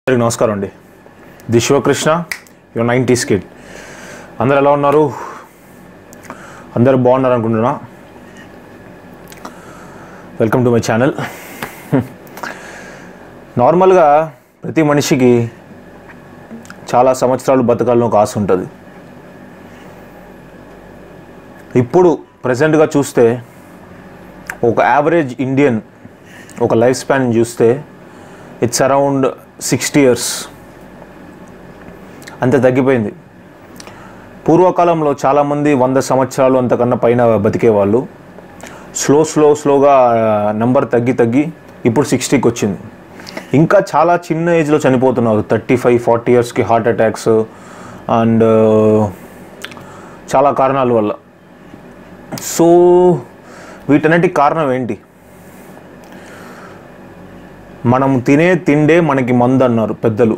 అందరికి నమస్కారం అండి the Sivakrishna your nineties kid అందరు ఎలా ఉన్నారు అందరు బాగున్నారు అనుకుంటున్నా వెల్కమ్ టు మై ఛానల్ నార్మల్గా ప్రతి మనిషికి చాలా సంవత్సరాలు బతకాలని ఒక ఆశ ఉంటుంది ఇప్పుడు ప్రజెంట్గా చూస్తే ఒక యావరేజ్ ఇండియన్ ఒక లైఫ్ స్పాన్ చూస్తే ఇట్స్ అరౌండ్ సిక్స్టీ ఇయర్స్ అంతే తగ్గిపోయింది పూర్వకాలంలో చాలామంది వంద సంవత్సరాలు అంతకన్నా పైన బతికేవాళ్ళు స్లో స్లో స్లోగా నంబర్ తగ్గి తగ్గి ఇప్పుడు సిక్స్టీకి వచ్చింది ఇంకా చాలా చిన్న ఏజ్లో చనిపోతున్నారు థర్టీ ఫైవ్ ఫార్టీ ఇయర్స్కి హార్ట్ అటాక్స్ అండ్ చాలా కారణాల వల్ల సో వీటన్నిటికి కారణం ఏంటి మనం తినే తిండే మనకి మందు అన్నారు పెద్దలు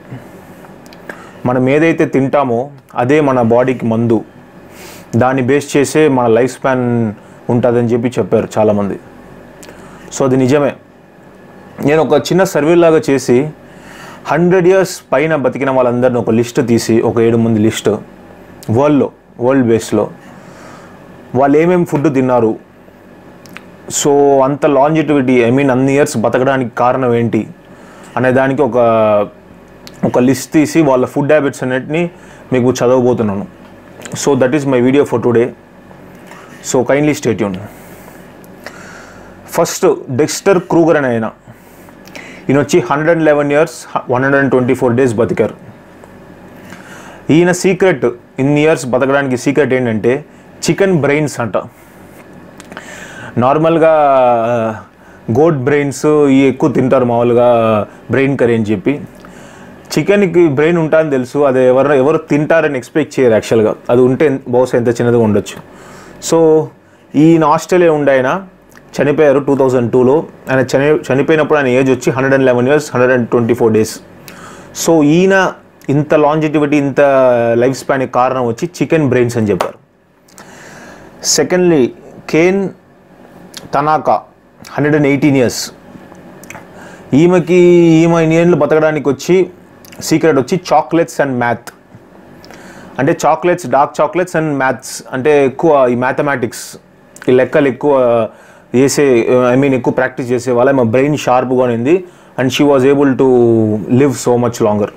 మనం ఏదైతే తింటామో అదే మన బాడీకి మందు దాన్ని బేస్ చేసే మన లైఫ్ స్పాన్ ఉంటుందని చెప్పి చెప్పారు చాలామంది సో అది నిజమే నేను ఒక చిన్న సర్వే లాగా చేసి హండ్రెడ్ ఇయర్స్ పైన బతికిన వాళ్ళందరిని ఒక లిస్ట్ తీసి ఒక ఏడు మంది లిస్ట్ వరల్డ్లో వరల్డ్ బేస్లో వాళ్ళు ఏమేమి ఫుడ్ తిన్నారు సో అంత లాంజిటివిటీ ఐ మీన్ అన్ని ఇయర్స్ బతకడానికి కారణం ఏంటి అనే దానికి ఒక ఒక లిస్ట్ తీసి వాళ్ళ ఫుడ్ హ్యాబిట్స్ అన్నిటిని మీకు చదవబోతున్నాను so that is my video for today so kindly stay యూన్ ఫస్ట్ డెక్స్టర్ క్రూగర్ అని ఆయన ఈయన వచ్చి hundred and eleven years one hundred and twenty four days బతికారు ఈయన సీక్రెట్ ఇన్ని ఇయర్స్ బతకడానికి సీక్రెట్ ఏంటంటే చికెన్ బ్రెయిన్స్ అంట నార్మల్గా గోడ్ బ్రెయిన్స్ ఈ ఎక్కువ తింటారు మామూలుగా బ్రెయిన్ కర్రీ అని చెప్పి చికెన్కి బ్రెయిన్ ఉంటుందని తెలుసు అది ఎవరు ఎవరు తింటారని ఎక్స్పెక్ట్ చేయరు యాక్చువల్గా అది ఉంటే బహుశా ఎంత చిన్నదిగా ఉండొచ్చు సో ఈయన ఆస్ట్రేలియా ఉండే ఆయన చనిపోయారు టూ థౌజండ్ టూలో ఆయన చని చనిపోయినప్పుడు ఆయన ఏజ్ వచ్చి hundred and eleven years hundred and twenty four days so ఈయన ఇంత లాంజిటివిటీ ఇంత లైఫ్ స్పాన్కి కారణం వచ్చి చికెన్ బ్రెయిన్స్ అని చెప్పారు secondly Kane Tanaka hundred and eighteen years ఈమెకి ఈమె ఇన్ని ఏళ్ళు బతకడానికి వచ్చి సీక్రెట్ వచ్చి చాక్లెట్స్ అండ్ మ్యాథ్ అంటే chocolates dark chocolates and maths అంటే ఎక్కువ ఈ మ్యాథమెటిక్స్ ఈ లెక్కలు ఎక్కువ చేసే ఐ మీన్ ఎక్కువ ప్రాక్టీస్ చేసే వాళ్ళ మా బ్రెయిన్ షార్ప్గా ఉంది and she was able to live so much longer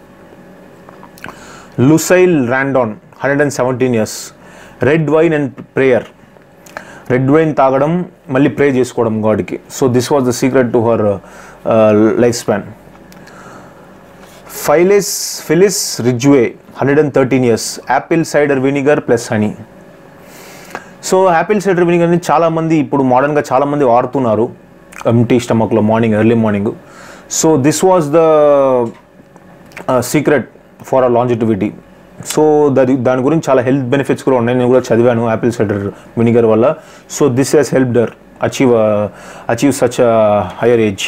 Lucile Randon hundred and seventeen years red wine and prayer red wine తాగడం మళ్ళీ ప్రే చేసుకోవడం గాడ్కి so this was the secret to her life span Phyllis Phyllis రిజ్వే hundred and thirteen years apple cider vinegar plus honey so apple cider వినిగర్ని చాలామంది ఇప్పుడు మోడర్న్గా చాలామంది వాడుతున్నారు ఎంటీ స్టమక్లో morning early morning so this was the secret for a longevity so దాని దాని గురించి చాలా హెల్త్ బెనిఫిట్స్ కూడా ఉన్నాయి నేను కూడా చదివాను యాపిల్ సైడర్ వినిగర్ వల్ల so this has help her achieve achieve such higher age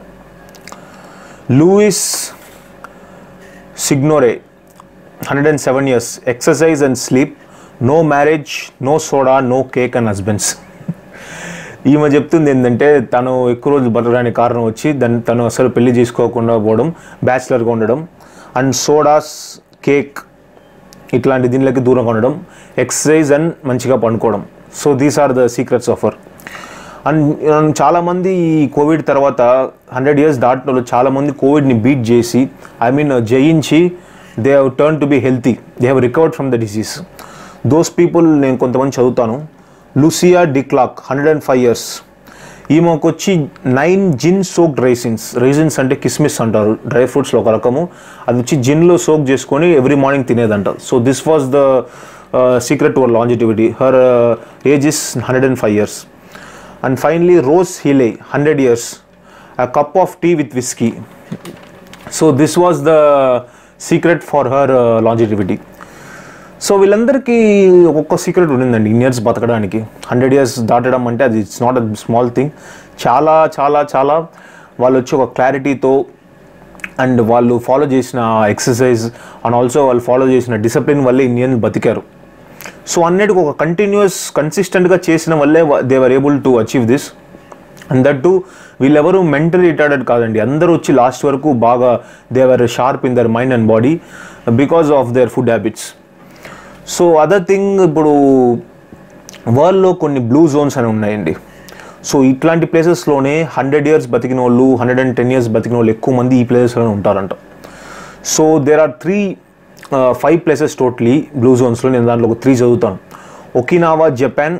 Louise Signore hundred and seven years exercise and sleep no marriage no soda no cake and husbands ఈమె చెప్తుంది ఏంటంటే తను ఎక్కువ రోజులు బతకడానికి కారణం వచ్చి దాన్ని తను అసలు పెళ్లి చేసుకోకుండా పోవడం బ్యాచిలర్గా ఉండడం అండ్ సోడాస్ కేక్ ఇట్లాంటి దీనిలోకి దూరంగా ఉండడం ఎక్సర్సైజ్ అండ్ మంచిగా పండుకోవడం so these are the secrets of her and చాలామంది ఈ కోవిడ్ తర్వాత హండ్రెడ్ ఇయర్స్ దాటిన వాళ్ళు చాలామంది కోవిడ్ని బీట్ చేసి ఐ మీన్ జయించి they have turn to be healthy they have recovered from the disease those people నేను కొంతమంది చదువుతాను Lucia DeClerck hundred and five years ఈమెకు వచ్చి nine gin soak raisins raisins అంటే కిస్మిస్ అంటారు డ్రై ఫ్రూట్స్లో ఒక రకము అది వచ్చి జిన్లో సోక్ చేసుకొని ఎవ్రీ మార్నింగ్ తినేదంట so this was the secret to our longevity her age is hundred and five years and finally Rose Healy hundred years a cup of tea with whisky so this was the secret for her longevity so వీళ్ళందరికీ ఒక్కొక్క secret ఉండిందండి ఇన్ years బతకడానికి hundred years దాటడం అంటే అది it's not a small thing చాలా చాలా చాలా వాళ్ళు వచ్చి ఒక క్లారిటీతో అండ్ వాళ్ళు ఫాలో చేసిన ఎక్సర్సైజ్ అండ్ ఆల్సో వాళ్ళు ఫాలో చేసిన డిసిప్లిన్ వల్లే ఇండియన్ బతికారు సో అన్నిటికి ఒక కంటిన్యూస్ కన్సిస్టెంట్గా చేసిన వల్లే they were able to achieve this and that వీళ్ళెవరు మెంటల్ రిటార్డెడ్ కాదండి అందరూ వచ్చి లాస్ట్ వరకు బాగా they were sharp in their mind and body because of their food habits so other thing ఇప్పుడు వరల్డ్లో కొన్ని బ్లూ జోన్స్ అని ఉన్నాయండి సో ఇట్లాంటి ప్లేసెస్లోనే హండ్రెడ్ ఇయర్స్ బతికిన వాళ్ళు హండ్రెడ్ అండ్ టెన్ ఇయర్స్ బతికిన వాళ్ళు ఎక్కువ మంది ఈ ప్లేసెస్లోనే ఉంటారంట so there are three five places totally blue జోన్స్లో నేను దాంట్లో ఒక త్రీ చదువుతాను Okinawa Japan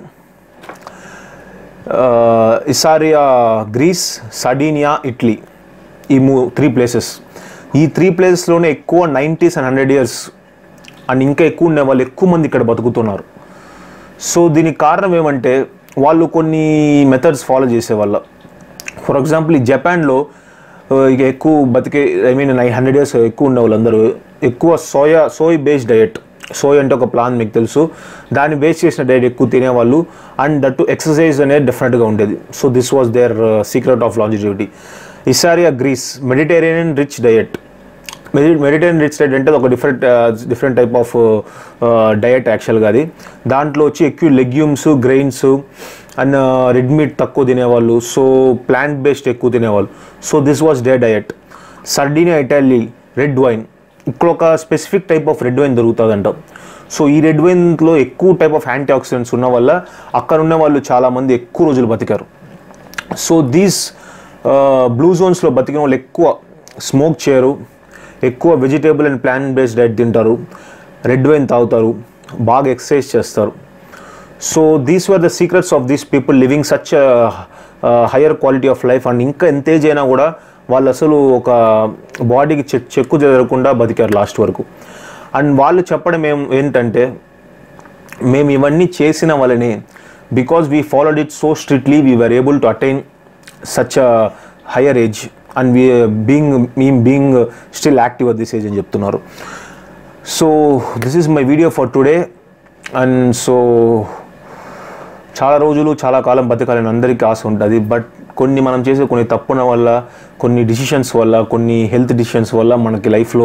Ikaria Greece Sardinia Italy ఈ మూ త్రీ ప్లేసెస్ ఈ త్రీ ప్లేసెస్లోనే ఎక్కువ nineties and hundred years and ఇంకా ఎక్కువ ఉండే వాళ్ళు ఎక్కువ మంది ఇక్కడ బతుకుతున్నారు సో దీనికి కారణం ఏమంటే వాళ్ళు కొన్ని మెథడ్స్ ఫాలో చేసేవాళ్ళ ఫర్ ఎగ్జాంపుల్ ఈ జపాన్లో ఆ, ఇక ఎక్కువ బతికే I mean nine hundred years ఎక్కువ ఉన్న వాళ్ళందరూ ఎక్కువ soya soy based diet soy అంటే ఒక ప్లాన్ మీకు తెలుసు దాన్ని బేస్ చేసిన డైట్ ఎక్కువ తినేవాళ్ళు అండ్ దట్ ఎక్సర్సైజ్ అనేది డెఫినెట్గా ఉండేది so this was their secret of longevity Ikaria Greece Mediterranean rich diet medi Mediterranean rich diet అంటే అది ఒక different different type of diet యాక్చువల్గా అది దాంట్లో వచ్చి ఎక్కువ legumes grains and red meat తక్కువ తినేవాళ్ళు సో ప్లాంట్ బేస్డ్ ఎక్కువ తినేవాళ్ళు so this was the diet Sardinia Italy red wine ఇక్కడ ఒక specific type of red wine దొరుకుతుందంట సో ఈ రెడ్ వైన్లో ఎక్కువ టైప్ ఆఫ్ యాంటీ ఆక్సిడెంట్స్ ఉన్న వల్ల అక్కడ ఉన్న వాళ్ళు చాలామంది ఎక్కువ రోజులు బతికారు సో దీస్ బ్లూ జోన్స్లో బతికిన వాళ్ళు ఎక్కువ స్మోక్ చేయరు ఎక్కువ vegetable and plant based diet తింటారు రెడ్ వైన్ తాగుతారు బాగా ఎక్సర్సైజ్ చేస్తారు so these were the secrets of these people living such higher quality of life and ఇంకా ఎంత ఏజ్ అయినా కూడా వాళ్ళు అసలు ఒక బాడీకి చెక్ చెక్కు జరగకుండా బతికారు లాస్ట్ వరకు అండ్ వాళ్ళు చెప్పడం ఏం ఏంటంటే మేము ఇవన్నీ చేసిన వలనే because we followed it so స్ట్రిక్ట్లీ we were able to attain such a higher age and we being మేము being still active at this age అని చెప్తున్నారు so this is my video for today and so చాలా రోజులు చాలా కాలం బతకాలని అందరికీ ఆశ ఉంటుంది బట్ కొన్ని మనం చేసే కొన్ని తప్పున వల్ల కొన్ని డిసిషన్స్ వల్ల కొన్ని హెల్త్ డిసిషన్స్ వల్ల మనకి లైఫ్లో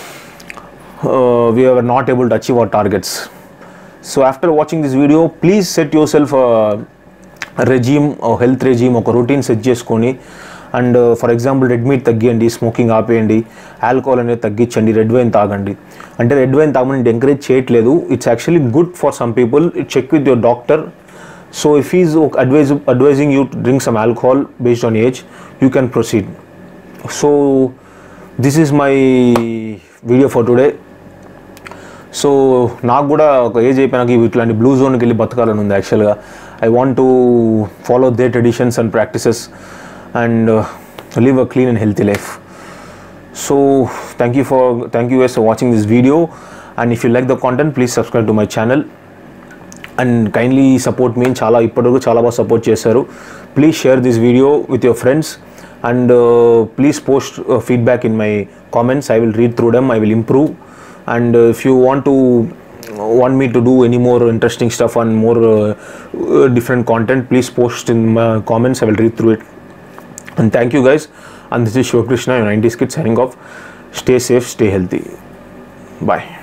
we are not able to achieve our targets so after watching this video please set yourself a regime or health regime ఒక రొటీన్ సెట్ చేసుకొని and for example red meat తగ్గియండి smoking ఆపేయండి alcohol అనేది తగ్గించండి red wine తాగండి అంటే red wine తాగమని encourage చేయట్లేదు it's actually good for some people it check with your doctor so if is advise advising you to drink some alcohol based on age you can proceed so this is my video for today so నాకు కూడా ఒక age అయిపోయినాక ఇవి ఇట్లాంటి blue జోన్కి వెళ్ళి బతకాలని ఉంది యాక్చువల్గా I want to follow they traditions and practices and live a clean and healthy life so thank you for thank you guys for watching this video and if you like the content please subscribe to my channel and kindly support మీ చాలా ఇప్పటివరకు చాలా బాగా support చేశారు please share this video with your friends and please post feedback in my comments I will read through డెమ్ I will improve and uh, if you want to want me to do any more interesting stuff and more uh, uh, different content please post in my comments i will read through it and thank you guys and this is shivakrishna your 90s kid signing off stay safe stay healthy bye